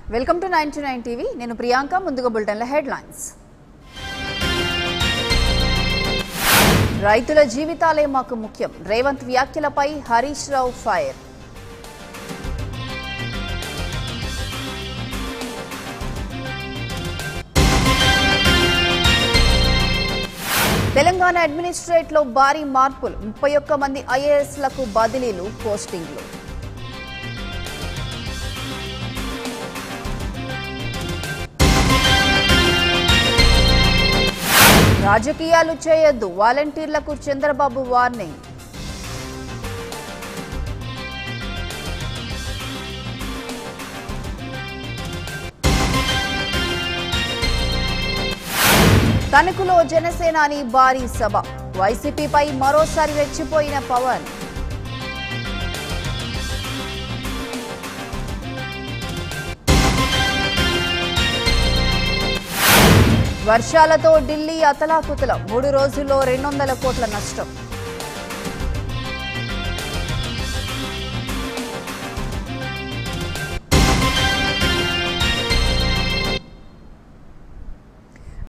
welcome to nine to nine TV నేను ప్రియాంక ముందుగా బులెటిన్ల headlines రైతుల జీవితాలే మాకు ముఖ్యం రేవంత్ వ్యాఖ్యలపై హరీష్ రావు ఫైర్ తెలంగాణ అడ్మినిస్ట్రేట్ లో భారీ మార్పులు ముప్పై ఒక్క మంది ఐఏఎస్లకు బదిలీలు పోస్టింగ్లు రాజకీయాలు చేయొద్దు వాలంటీర్లకు చంద్రబాబు వార్నింగ్ తణుకులో జనసేనాని భారీ సభ వైసీపీపై మరోసారి రెచ్చిపోయిన పవన్ వర్షాలతో ఢిల్లీ అతలాకుతలం మూడు రోజుల్లో రెండు వందల కోట్ల నష్టం